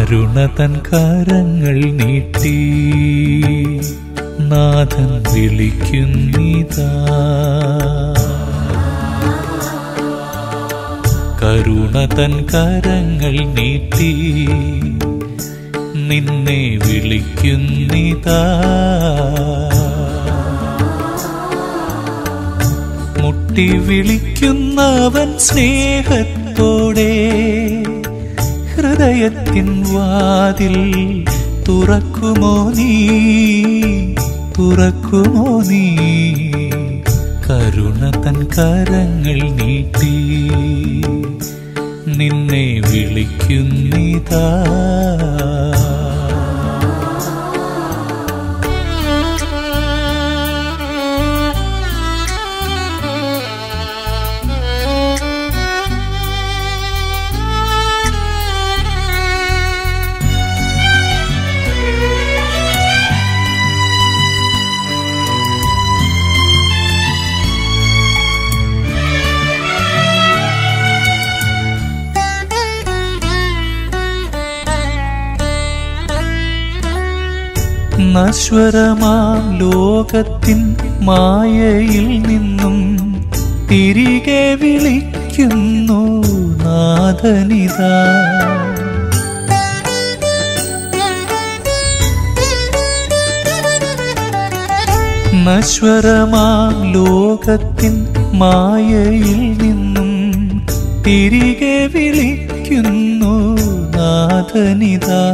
കരുണ തൻ കരങ്ങൾ നീട്ടി നാഥൻ വിളിക്കുന്നിതാ കരുണ തൻ കരങ്ങൾ നീട്ടി നിന്നെ വിളിക്കുന്നിതാ മുട്ടി വിളിക്കുന്നവൻ സ്നേഹത്തോടെ ഹൃദയത്തിൻ വാതിൽ തുറക്കുമോ നീ തുറക്കുമോ നീ കരുണ തൻ കരങ്ങൾ നീട്ടി നിന്നെ വിളിക്കുന്നിതാ നശ്വരമാം ലോകത്തിൻ മായയിൽ നിന്നും തിരികെ വിളിക്കുന്നു നാഥനിതാ നശ്വരമാം ലോകത്തിൻ മായയിൽ നിന്നും തിരികെ വിളിക്കുന്നു നാഥനിതാ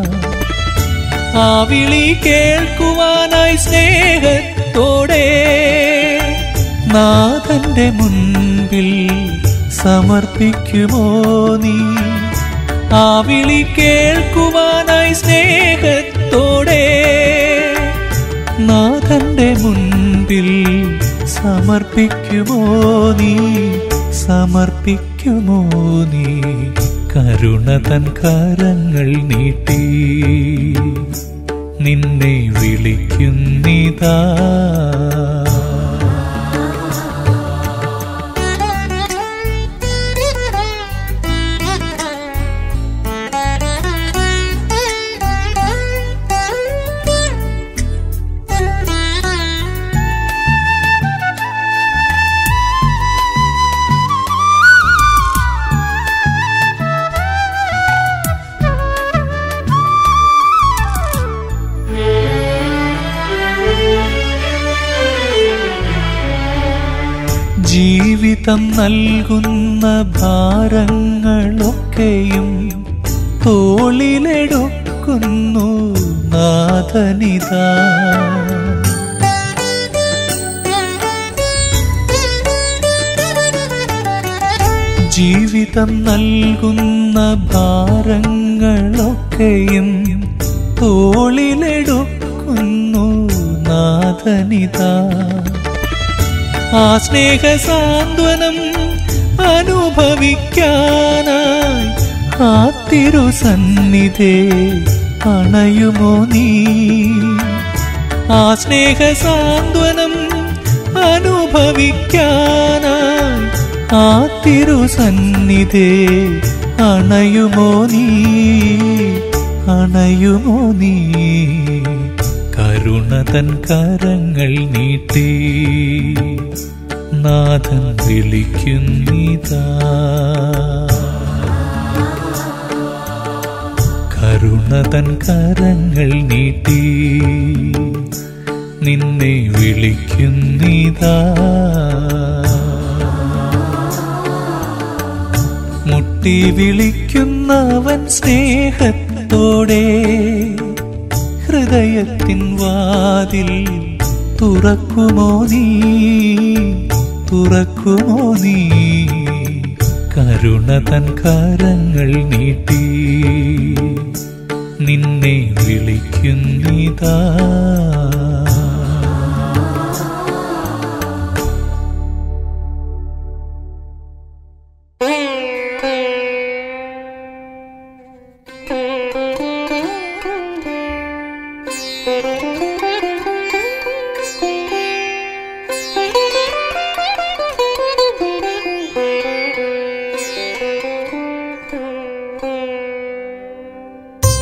ആ വിളി കേൾക്കുവാനായി സ്നേഹത്തോടെ നാഥന്റെ മുൻപിൽ സമർപ്പിക്കുമോ നീ ആ വിളി കേൾക്കുവാനായി സ്നേഹത്തോടെ നാഥന്റെ മുൻപിൽ സമർപ്പിക്കുമോ നീ സമർപ്പിക്കുമോ നീ കരുണ തൻ കരങ്ങൾ നീട്ടി നിന്നെ വിളിക്കുന്നിതാ ജീവിതം നൽകുന്ന ഭാരങ്ങളൊക്കെയും തോളിലെടുക്കുന്നു നാഥനിതാ ജീവിതം നൽകുന്ന ഭാരങ്ങളൊക്കെയും തോളിലെടുക്കുന്നു നാഥനിതാ ആ സ്നേഹ സാന്ത്വനം അനുഭവിക്കാനായി ആ തിരുസന്നിധേ അണയുമോ നീ ആ സ്നേഹ സാന്ത്വനം അനുഭവിക്കാനായി ആ തിരുസന്നിധേ അണയുമോ നീ അണയുമോ നീ കരുണ തൻ കരങ്ങൾ നീട്ടി നാഥൻ വിളിക്കുന്നിതാ കരുണ തൻ കരങ്ങൾ നീട്ടി നിന്നെ വിളിക്കുന്നിതാ മുട്ടി വിളിക്കുന്നവൻ സ്നേഹത്തോടെ ഹൃദയത്തിൻ വാതിൽ തുറക്കുമോ നീ തുറക്കുമോ നീ കരുണ തൻ കരങ്ങൾ നീട്ടി നിന്നെ വിളിക്കുന്നിതാ Thank you.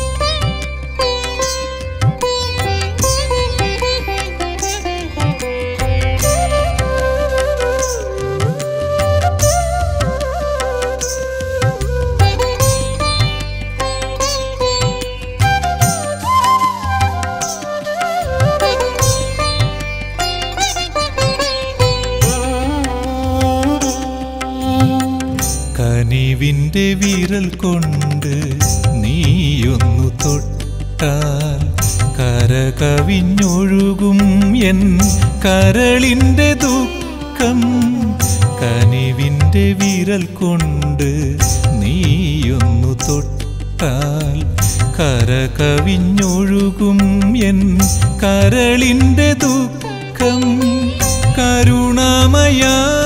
കനിവിൻ്റെ വിരൽ കൊണ്ട് നീയൊന്നു തൊട്ടാൽ കരകവിഞ്ഞൊഴുകും എൻ കരളിൻ്റെ ദുഃഖം കനിവിൻ്റെ വിരൽ കൊണ്ട് നീയൊന്നു തൊട്ടാൽ കരകവിഞ്ഞൊഴുകും എൻ കരളിൻ്റെ ദുഃഖം കരുണാമയ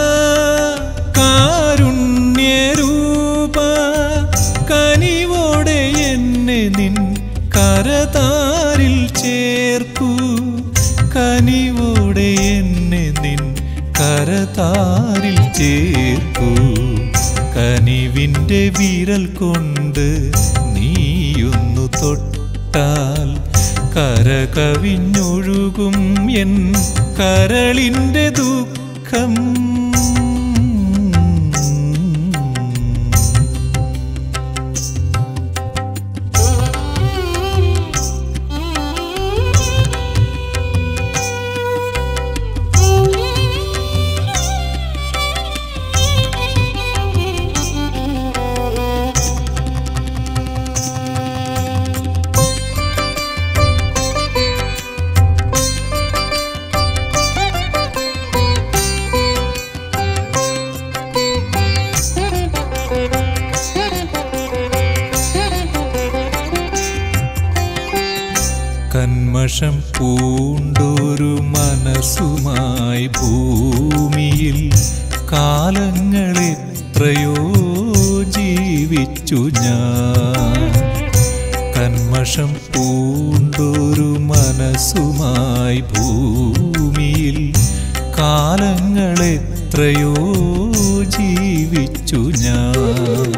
കാരുണ്യരൂപ കനിവോടെ എന്നെ നിൻ കരതാരിൽ ചേർക്കൂ കനിവോടെ എന്നെ നിൻ കരതാരിൽ ചേർക്കൂ കനിവിൻ്റെ വിരൽ കൊണ്ട് നീയൊന്നു തൊട്ടാൽ കരകവിഞ്ഞൊഴുകും എൻ കരളിൻ്റെ ദുഃഖം കന്മഷം പൂണ്ടൊരു മനസ്സുമായി ഭൂമിയിൽ കാലങ്ങൾ എത്രയോ ജീവിച്ചു ഞാൻ കന്മഷം പൂണ്ടൊരു മനസ്സുമായി ഭൂമിയിൽ കാലങ്ങൾ എത്രയോ ജീവിച്ചു ഞാൻ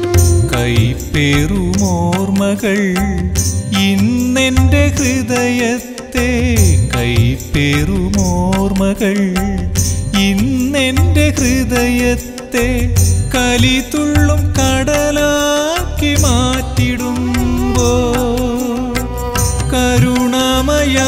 കൈപ്പേറുമോർമ്മകൾ ഇന്നെൻ്റെ ഹൃദയത്തെ കൈപ്പേറുമോർമ്മകൾ ഇന്നെൻ്റെ ഹൃദയത്തെ കലിതുള്ളും കടലാക്കി മാറ്റിടുമ്പോ കരുണാമയ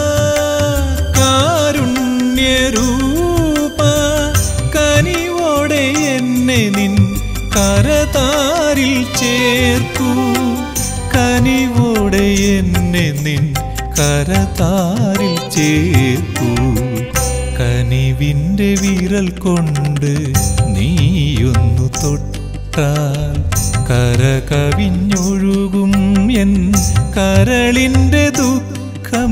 കാരുണ്യരൂപ കനിവോടെ എന്നെ നിൻ കരതാരിൽ ചേർക്കൂ കനിവോടെ എന്നെ നിൻ കരതാരിൽ ചേർക്കൂ കനിവിൻ്റെ വിരൽ കൊണ്ട് നീയൊന്നു തൊട്ടാൽ കരകവിഞ്ഞൊഴുകും എൻ കരളിൻ്റെ ദുഃഖം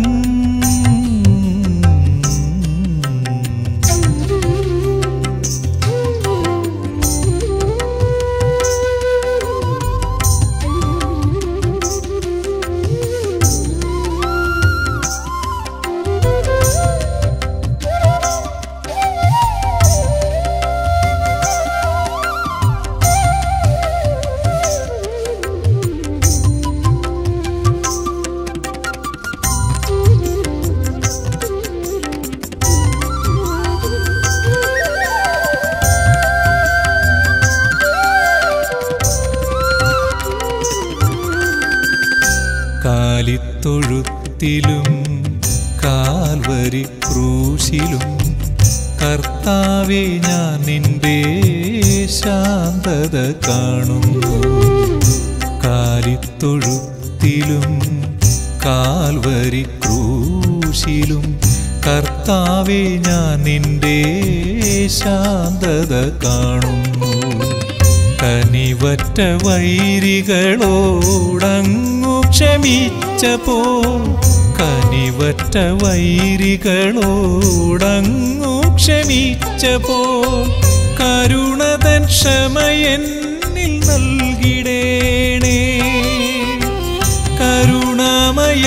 കാലിത്തൊഴുത്തിലും കാൽവരി ക്രൂശിലും കർത്താവെ ഞാൻ നിന്റെ ശാന്തത കാണുന്നു കാലിത്തൊഴുത്തിലും കാൽവരി ക്രൂശിലും കർത്താവെ ഞാൻ നിന്റെ ശാന്തത കാണുന്നു കനിവറ്റ വൈരികളോടങ്ങു ക്ഷമിച്ചപ്പോ കനിവറ്റ വൈരികളോടങ്ങു ക്ഷമിച്ചപ്പോ കരുണതൻ ക്ഷമയെന്നിൽ നൽകിടേണേ കരുണാമയ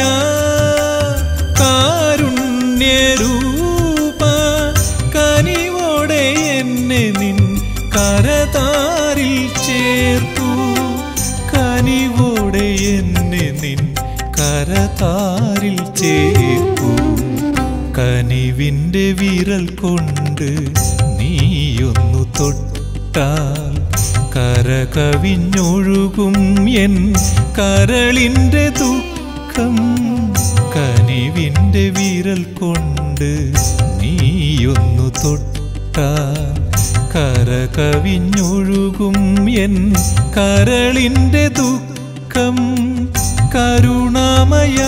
കാരുണ്യരൂപ കനിവോടെ എന്നെ നിൻ കരതാരിൽ ചേർക്കൂ കനിവോടെ എന്നെ നിൻ കരതാരിൽ ചേർക്കൂ കനിവിൻ്റെ വിരൽ കൊണ്ട് നീയൊന്നു തൊട്ടാൽ കരകവിഞ്ഞൊഴുകും എൻ കരളിൻ്റെ ദുഃഖം കനിവിൻ്റെ വിരൽ കൊണ്ട് നീയൊന്നു തൊട്ടാൽ കരകവിഞ്ഞൊഴുകും എൻ കരളിൻ്റെ ദുഃഖം കരുണാമയ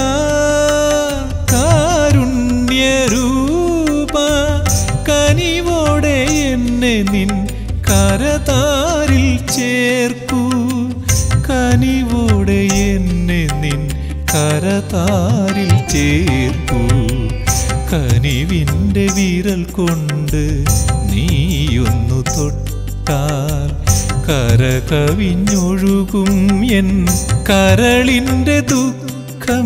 കാരുണ്യരൂപ കനിവോടെ എന്നെ നിൻ കരതാരിൽ ചേർക്കൂ കനിവോടെ എന്നെ നിൻ കരതാരിൽ ചേർക്കൂ കനിവിൻ്റെ വിരൽ കൊണ്ട് നീയൊന്നു തൊട്ടാൽ കരകവിഞ്ഞൊഴുകും എൻ കരളിൻ്റെ ദുഃഖം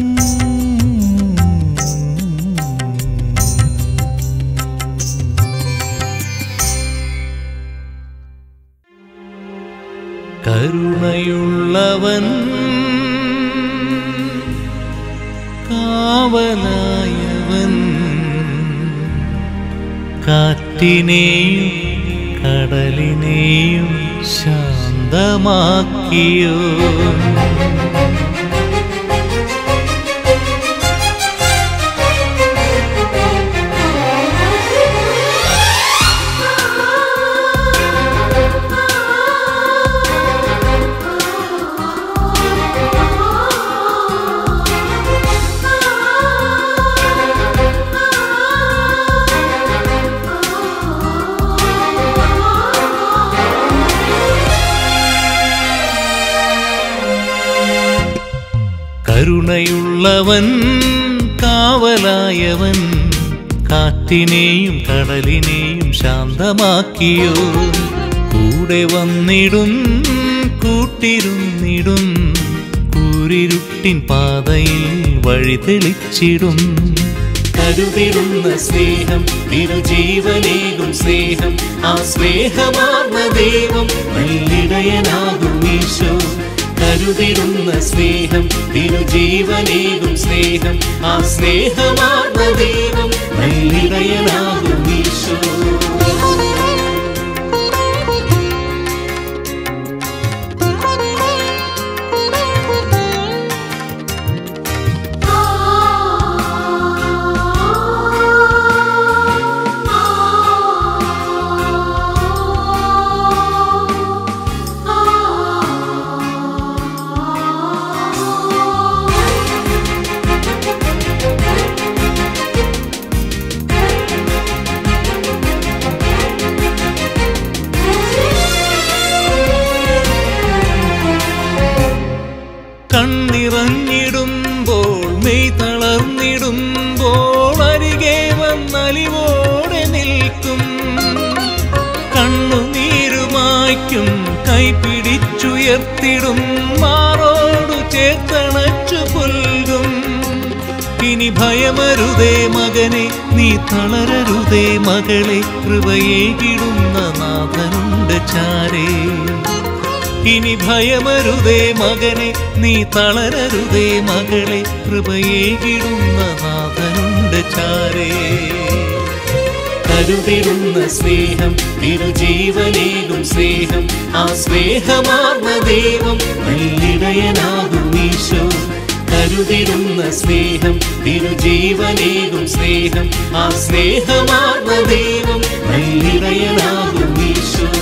കരുണയുള്ളവൻ കാവലായവൻ കാറ്റിനെയും കടലിനെയും ശാന്തമാക്കിയോ കരുണയുള്ളവൻ കാവലായവൻ കാറ്റിനെയും കടലിനെയും ശാന്തമാക്കിയോ കൂടെ വന്നിടും കൂട്ടിരുന്നിടും കൂരിരുട്ടിൻ പാതയിൽ വഴി തെളിച്ചിടും കരുതിടുന്ന സ്നേഹം തിരുജീവനേകും സ്നേഹം ആ സ്നേഹമാർന്ന ദൈവം നല്ലിടയനാകും ഈശോ കരുതിടുന്ന സ്നേഹം തിരുജീവനേകും സ്നേഹം ആ സ്നേഹമാർന്ന ദൈവം നല്ലിടയനാകും ഈശോ കണ്ണിറങ്ങിടുമ്പോൾ മെയ് തളർന്നിടുമ്പോൾ അരികെ വന്നലിവോടെ നിൽക്കും കണ്ണുനീരുമായ്ക്കും കൈപിടിച്ചുയർത്തിടും മാറോടു ചേർത്തണച്ചു പുൽകും ഇനി ഭയമരുതേ മകനെ നീ തളരരുതേ മകളെ കൃപയേകിടുന്ന നാഥനുണ്ട് ചാരേ ഇനി ഭയമരുതേ മകനെ നീ തളരരുതേ മകളെ കൃപയേകിടുന്ന നാഥനുണ്ട് ചാരേ കരുതിടുന്ന സ്നേഹം തിരുജീവനേകും സ്നേഹം ആ സ്നേഹമാർന്ന ദൈവം നല്ലിടയനാകും ഈശോ കരുതിടുന്ന സ്നേഹം തിരുജീവനേകും സ്നേഹം ആ സ്നേഹമാർന്ന ദൈവം നല്ലിടയനാകും ഈശോ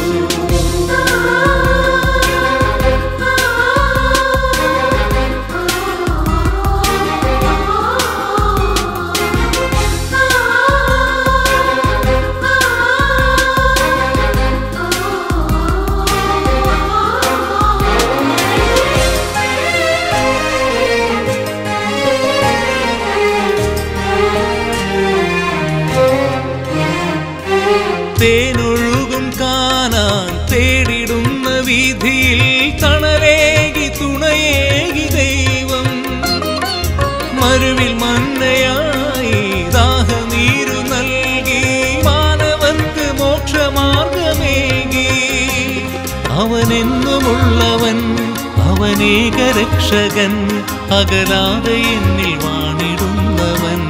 തേനൊഴുകും കാണാൻ തേടിടുന്ന വീതിയിൽ തണലേകി തുണയേകി ദൈവം മരുവിൽ മന്നയായി ദാഹനീരു നൽകി മാനവർക്ക് മോക്ഷമാർഗമേകി അവനെന്നുമുള്ളവൻ അവനേക രക്ഷകൻ അകലാതെ എന്നിൽ വാണിടുന്നവൻ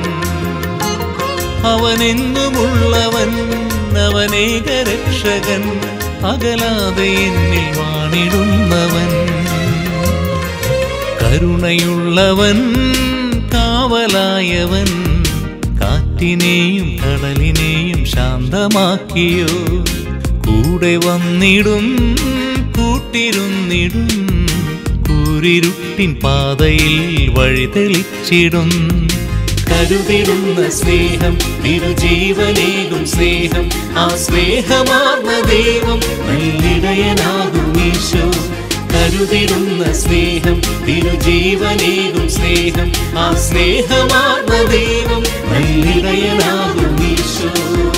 അവനെന്നുമുള്ളവൻ അവനേക രക്ഷകൻ അകലാതെ എന്നിൽ വാണിടുന്നവൻ കരുണയുള്ളവൻ കാവലായവൻ കാറ്റിനെയും കടലിനെയും ശാന്തമാക്കിയോ കൂടെ വന്നിടും കൂട്ടിരുന്നിടും കൂരിരുട്ടിൻ പാതയിൽ വഴി തെളിച്ചിടും കരുതിടുന്ന സ്നേഹം തിരുജീവനേകും സ്നേഹം ആ സ്നേഹമാർന്ന ദൈവം നല്ലിടയനാകും ഈശോ കരുതിടുന്ന സ്നേഹം തിരുജീവനേകും സ്നേഹം ആ സ്നേഹമാർന്ന ദൈവം നല്ലിടയനാകും ഈശോ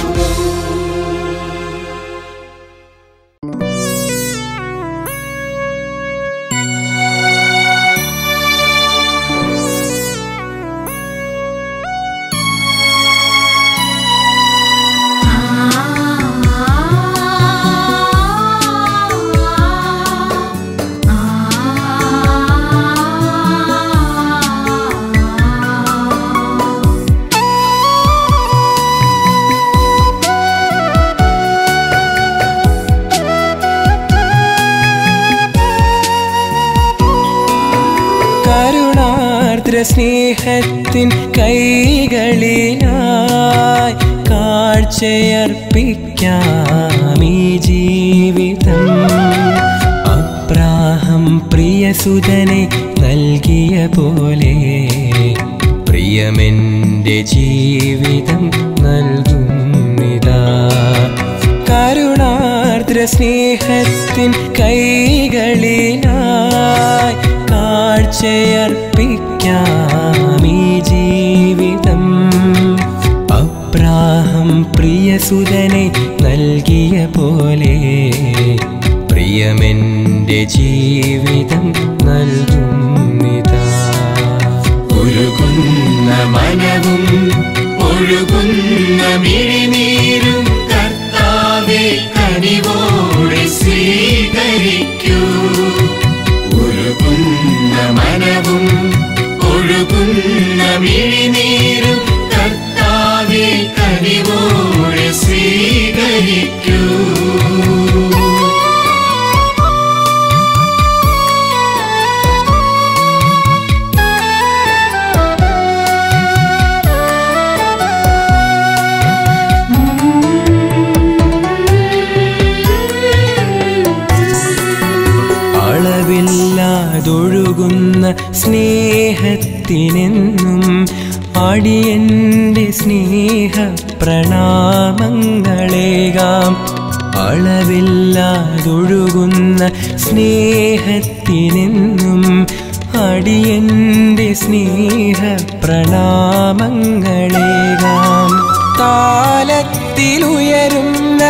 കരുണാർദ്ര സ്നേഹത്തിൻ കൈകളിലായി കാഴ്ചയർപ്പിക്കാം ഈ ജീവിതം അബ്രാഹം പ്രിയസുതനെ നൽകിയ പോലെ പ്രിയമെന്റെ ജീവിതം നൽകുന്നിതാ കരുണാർദ്ര സ്നേഹത്തിൻ കൈകളിലായി കാഴ്ചയർപ്പിക്കാം ഈ ജീവിതം അബ്രാഹം പ്രിയസുതനെ നൽകിയ പോലെ പ്രിയമെന്റെ ജീവിതം നൽകുന്നിതാ ഒഴുകുന്ന മനവും ഒഴുകുന്ന മിഴിനീരും കർത്താവെ കനിവോടെ സ്വീകരിക്കൂ ഒഴുകുന്ന മനവും ഒഴുകുന്ന മിഴിനീരും കർത്താവെ കനിവോടെ സ്വീകരിക്കൂ അളവില്ലാതൊഴുകുന്ന സ്നേഹത്തിനെന്നും അടിയന്റെ സ്നേഹ പ്രണാമങ്ങളേകാം അളവില്ലാതൊഴുകുന്ന സ്നേഹത്തിനെന്നും അടിയന്റെ സ്നേഹ പ്രണാമങ്ങളേകാം താലത്തിലുയരുന്ന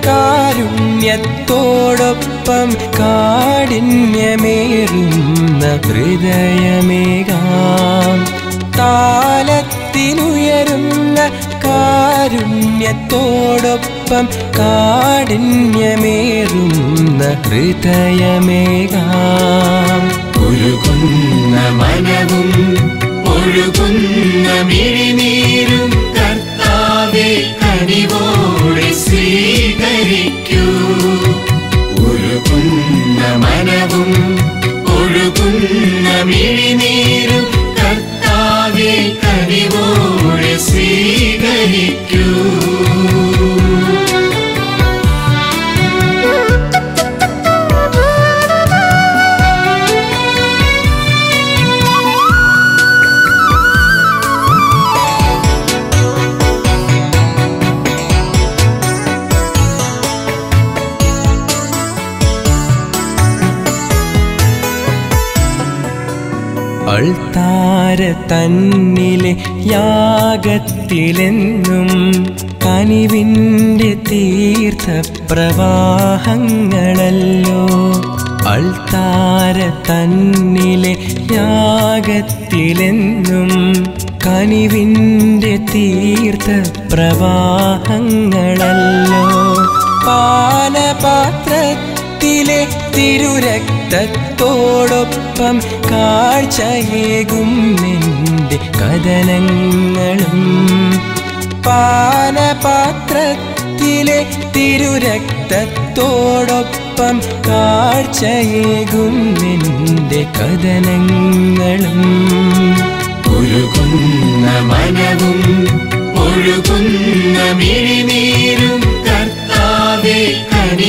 കാരുണ്യത്തോടൊപ്പം കാഠിന്യമേറുന്ന ഹൃദയമേകാം താലത്തിലുയരുന്ന കാരുണ്യത്തോടൊപ്പം കാഠിന്യമേറുന്ന ഹൃദയമേകാം ഒഴുകുന്ന മനവും ഒഴുകുന്ന മിഴിനീരും കർത്താവെ കനിവോടെ സ്വീകരിക്കൂ ഒഴുകുന്ന മനവും ഒഴുകുന്ന മിഴിനീരും കർത്താവെ കനിവോടെ സ്വീകരിക്കൂ അൾത്താര തന്നിലെ യാഗത്തിലെന്നും കനിവിൻ്റെ തീർത്ഥ പ്രവാഹങ്ങളല്ലോ അൾത്താര തന്നിലെ യാഗത്തിലെന്നും കനിവിൻ്റെ തീർത്ഥ പ്രവാഹങ്ങളല്ലോ പാനപാത്രത്തിലെ തിരുരക്തത്തോടൊപ്പം കാഴ്ചയേകും നിന്റെ കഥനങ്ങളും പാനപാത്രത്തിലെ തിരുരക്തത്തോടൊപ്പം കാഴ്ചയേകും നിന്റെ കഥനങ്ങളും ഒഴുകുന്ന മനവും ഒഴുകുന്ന മിഴിനീരും കർത്താവെ കനി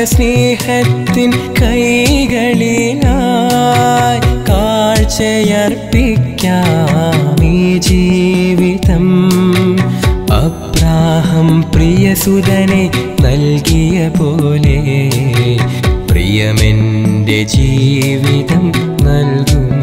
സ്നേഹത്തിൻ കൈകളിലായി കാഴ്ചയർപ്പിക്കാം ഈ ജീവിതം അബ്രാഹം പ്രിയസുതനെ നൽകിയ പോലെ പ്രിയമെൻ്റെ ജീവിതം നൽകും